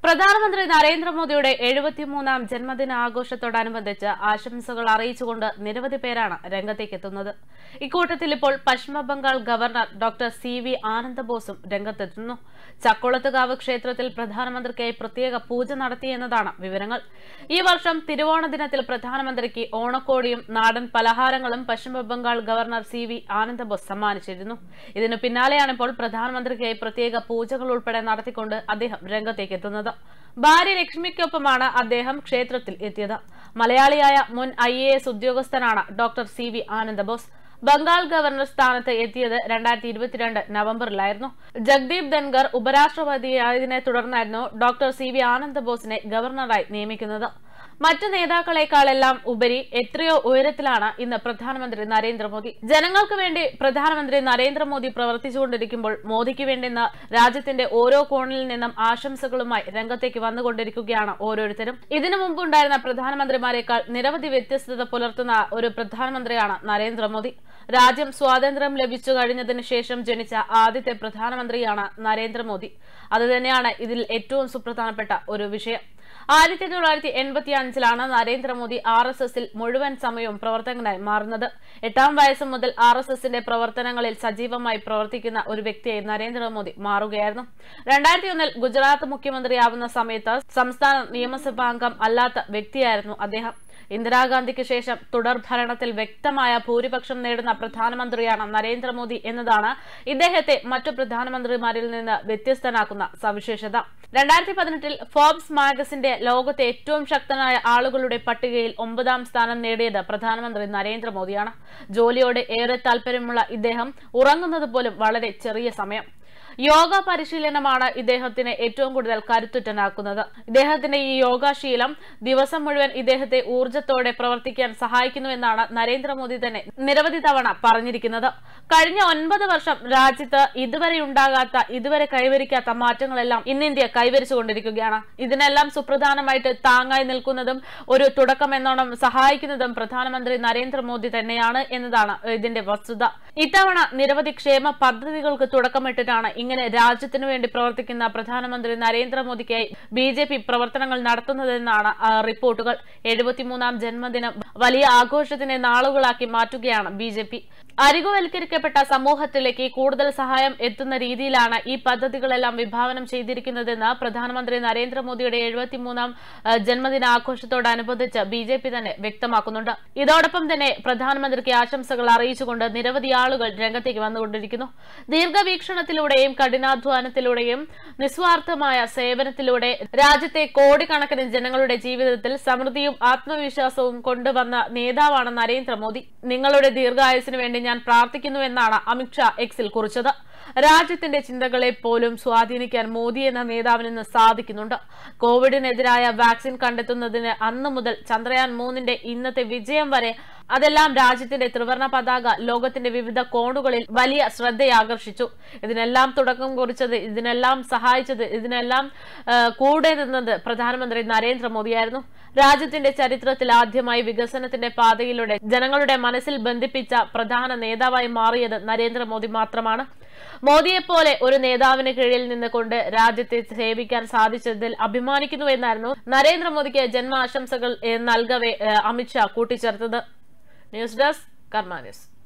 പ്രധാനമന്ത്രി നരേന്ദ്രമോദിയുടെ എഴുപത്തിമൂന്നാം ജന്മദിന ആഘോഷത്തോടനുബന്ധിച്ച് ആശംസകൾ അറിയിച്ചുകൊണ്ട് നിരവധി പേരാണ് രംഗത്തേക്കെത്തുന്നത് ഇക്കൂട്ടത്തിൽ ഇപ്പോൾ Paschima Bengal governor doctor C V ആനന്ദബോസും രംഗത്തെത്തുന്നു ചക്കുളത്തുകാവ് ക്ഷേത്രത്തിൽ പ്രധാനമന്ത്രിക്കായി പ്രത്യേക പൂജ നടത്തിയെന്നതാണ് വിവരങ്ങൾ ഈ വർഷം തിരുവോണ ദിനത്തിൽ പ്രധാനമന്ത്രിക്ക് ഓണക്കോടിയും നാടൻ പലഹാരങ്ങളും Paschima Bengal governor C V Anandabose സമ്മാനിച്ചിരുന്നു ഇതിനു പിന്നാലെയാണ് ഇപ്പോൾ പ്രധാനമന്ത്രിക്കായി പ്രത്യേക പൂജകൾ ഉൾപ്പെടെ നടത്തിക്കൊണ്ട് അദ്ദേഹം രംഗത്തേക്ക് എത്തുന്നത് ഭാര്യ ലക്ഷ്മിക്കൊപ്പമാണ് അദ്ദേഹം ക്ഷേത്രത്തിൽ എത്തിയത് മലയാളിയായ മുൻ ഐ എ എസ് ഉദ്യോഗസ്ഥനാണ് doctor C V Anandabose Bengal governor സ്ഥാനത്ത് എത്തിയത് രണ്ടായിരത്തി ഇരുപത്തിരണ്ട് നവംബറിലായിരുന്നു ജഗ്ദീപ് ധൻഖർ ഉപരാഷ്ട്രപതിയായതിനെ തുടർന്നായിരുന്നു ഡോക്ടർ സി വി ആനന്ദബോസിനെ ഗവർണറായി നിയമിക്കുന്നത് മറ്റു നേതാക്കളെക്കാളെല്ലാം ഉപരി എത്രയോ ഉയരത്തിലാണ് ഇന്ന് പ്രധാനമന്ത്രി നരേന്ദ്രമോദി ജനങ്ങൾക്ക് വേണ്ടി പ്രധാനമന്ത്രി നരേന്ദ്രമോദി പ്രവർത്തിച്ചുകൊണ്ടിരിക്കുമ്പോൾ മോദിക്ക് വേണ്ടി ഇന്ന് രാജ്യത്തിന്റെ ഓരോ കോണിൽ നിന്നും ആശംസകളുമായി രംഗത്തേക്ക് വന്നുകൊണ്ടിരിക്കുകയാണ് ഓരോരുത്തരും ഇതിനു മുമ്പുണ്ടായിരുന്ന പ്രധാനമന്ത്രിമാരെക്കാൾ നിരവധി വ്യത്യസ്തത പുലർത്തുന്ന ഒരു പ്രധാനമന്ത്രിയാണ് നരേന്ദ്രമോദി രാജ്യം സ്വാതന്ത്ര്യം ലഭിച്ചു കഴിഞ്ഞതിന് ശേഷം ജനിച്ച ആദ്യത്തെ പ്രധാനമന്ത്രിയാണ് നരേന്ദ്രമോദി അതുതന്നെയാണ് ഇതിൽ ഏറ്റവും സുപ്രധാനപ്പെട്ട ഒരു വിഷയം ആയിരത്തി തൊള്ളായിരത്തി എൺപത്തി അഞ്ചിലാണ് നരേന്ദ്രമോദി ആർ എസ് എസിൽ മുഴുവൻ സമയവും പ്രവർത്തകനായി മാറുന്നത് എട്ടാം വയസ്സ് മുതൽ ആർ എസ് എസിന്റെ പ്രവർത്തനങ്ങളിൽ സജീവമായി പ്രവർത്തിക്കുന്ന ഒരു വ്യക്തിയായി നരേന്ദ്രമോദി മാറുകയായിരുന്നു രണ്ടായിരത്തി ഒന്നിൽ ഗുജറാത്ത് മുഖ്യമന്ത്രിയാവുന്ന സമയത്ത് സംസ്ഥാന നിയമസഭാംഗം അല്ലാത്ത വ്യക്തിയായിരുന്നു അദ്ദേഹം ഇന്ദിരാഗാന്ധിക്ക് ശേഷം തുടർ ഭരണത്തിൽ വ്യക്തമായ ഭൂരിപക്ഷം നേടുന്ന പ്രധാനമന്ത്രിയാണ് നരേന്ദ്രമോദി എന്നതാണ് ഇദ്ദേഹത്തെ മറ്റു പ്രധാനമന്ത്രിമാരിൽ നിന്ന് വ്യത്യസ്തനാക്കുന്ന സവിശേഷത രണ്ടായിരത്തി പതിനെട്ടിൽ ഫോബ്സ് മാഗസിന്റെ ലോകത്തെ ഏറ്റവും ശക്തനായ ആളുകളുടെ പട്ടികയിൽ ഒമ്പതാം സ്ഥാനം നേടിയത് പ്രധാനമന്ത്രി നരേന്ദ്രമോദിയാണ് ജോലിയോട് ഏറെ താല്പര്യമുള്ള ഇദ്ദേഹം ഉറങ്ങുന്നത് പോലും വളരെ ചെറിയ സമയം യോഗ പരിശീലനമാണ് ഇദ്ദേഹത്തിന് ഏറ്റവും കൂടുതൽ കരുത്തുറ്റനാക്കുന്നത് ഇദ്ദേഹത്തിന്റെ ഈ യോഗാശീലം ദിവസം മുഴുവൻ ഇദ്ദേഹത്തെ ഊർജത്തോടെ പ്രവർത്തിക്കാൻ സഹായിക്കുന്നുവെന്നാണ് നരേന്ദ്രമോദി തന്നെ നിരവധി തവണ പറഞ്ഞിരിക്കുന്നത് കഴിഞ്ഞ ഒൻപത് വർഷം രാജ്യത്ത് ഇതുവരെ ഉണ്ടാകാത്ത ഇതുവരെ കൈവരിക്കാത്ത മാറ്റങ്ങളെല്ലാം ഇന്ന് ഇന്ത്യ കൈവരിച്ചുകൊണ്ടിരിക്കുകയാണ് ഇതിനെല്ലാം സുപ്രധാനമായിട്ട് താങ്ങായി നിൽക്കുന്നതും ഒരു തുടക്കം എന്നോണം സഹായിക്കുന്നതും പ്രധാനമന്ത്രി നരേന്ദ്രമോദി തന്നെയാണ് എന്നതാണ് ഇതിന്റെ വസ്തുത ഇത്തവണ നിരവധി ക്ഷേമ പദ്ധതികൾക്ക് തുടക്കമിട്ടിട്ടാണ് ഇങ്ങനെ രാജ്യത്തിനു വേണ്ടി പ്രവർത്തിക്കുന്ന പ്രധാനമന്ത്രി നരേന്ദ്രമോദിക്കായി ബി ജെ പി പ്രവർത്തനങ്ങൾ നടത്തുന്നതെന്നാണ് ആ, റിപ്പോർട്ടുകൾ എഴുപത്തിമൂന്നാം ജന്മദിനം വലിയ ആഘോഷത്തിന്റെ നാളുകളാക്കി മാറ്റുകയാണ് ബി ജെ പി അരികുവൽക്കരിക്കപ്പെട്ട സമൂഹത്തിലേക്ക് കൂടുതൽ സഹായം എത്തുന്ന രീതിയിലാണ് ഈ പദ്ധതികളെല്ലാം വിഭാവനം ചെയ്തിരിക്കുന്നതെന്ന് പ്രധാനമന്ത്രി നരേന്ദ്രമോദിയുടെ എഴുപത്തിമൂന്നാം ആ, ജന്മദിനാഘോഷത്തോടനുബന്ധിച്ച് ബി ജെ പി തന്നെ വ്യക്തമാക്കുന്നുണ്ട് ഇതോടൊപ്പം തന്നെ പ്രധാനമന്ത്രിക്ക് ആശംസകൾ അറിയിച്ചുകൊണ്ട് നിരവധി ആളുകൾ രംഗത്തേക്ക് വന്നുകൊണ്ടിരിക്കുന്നു ദീർഘവീക്ഷണത്തിലൂടെയും കഠിനാധ്വാനത്തിലൂടെയും നിസ്വാർത്ഥമായ സേവനത്തിലൂടെ രാജ്യത്തെ കോടിക്കണക്കിന് ജനങ്ങളുടെ ജീവിതത്തിൽ സമൃദ്ധിയും ആത്മവിശ്വാസവും കൊണ്ടുവന്ന നേതാവാണ് നരേന്ദ്രമോദി നിങ്ങളുടെ ദീർഘായുസിന് വേണ്ടി ഞാൻ പ്രാർത്ഥിക്കുന്നുവെന്നാണ് അമിത്ഷാ എക്സിൽ കുറിച്ചത് രാജ്യത്തിന്റെ ചിന്തകളെ പോലും സ്വാധീനിക്കാൻ മോദി എന്ന നേതാവിന് ഇന്ന് സാധിക്കുന്നുണ്ട് കോവിഡിനെതിരായ വാക്സിൻ കണ്ടെത്തുന്നതിന് അന്ന് മുതൽ ചന്ദ്രയാൻ മൂന്നിന്റെ ഇന്നത്തെ വിജയം വരെ അതെല്ലാം രാജ്യത്തിന്റെ ത്രിവർണ പതാക ലോകത്തിന്റെ വിവിധ കോണുകളിൽ വലിയ ശ്രദ്ധയാകർഷിച്ചു ഇതിനെല്ലാം തുടക്കം കുറിച്ചത് ഇതിനെല്ലാം സഹായിച്ചത് ഇതിനെല്ലാം ആ, കൂടെ നിന്നത് പ്രധാനമന്ത്രി നരേന്ദ്രമോദിയായിരുന്നു രാജ്യത്തിന്റെ ചരിത്രത്തിൽ ആദ്യമായി വികസനത്തിന്റെ പാതയിലൂടെ ജനങ്ങളുടെ മനസ്സിൽ ബന്ധിപ്പിച്ച പ്രധാന നേതാവായി മാറിയത് നരേന്ദ്രമോദി മാത്രമാണ് മോദിയെപ്പോലെ ഒരു നേതാവിന് കീഴിൽ നിന്നുകൊണ്ട് രാജ്യത്തെ സേവിക്കാൻ സാധിച്ചതിൽ അഭിമാനിക്കുന്നു എന്നായിരുന്നു നരേന്ദ്രമോദിക്ക് ജന്മാശംസകൾ ഏ, നൽകവെ ഏ, അമിത്ഷാ കൂട്ടിച്ചേർത്തത് ന്യൂസ് ഡെസ്ക് കർമ്മ ന്യൂസ്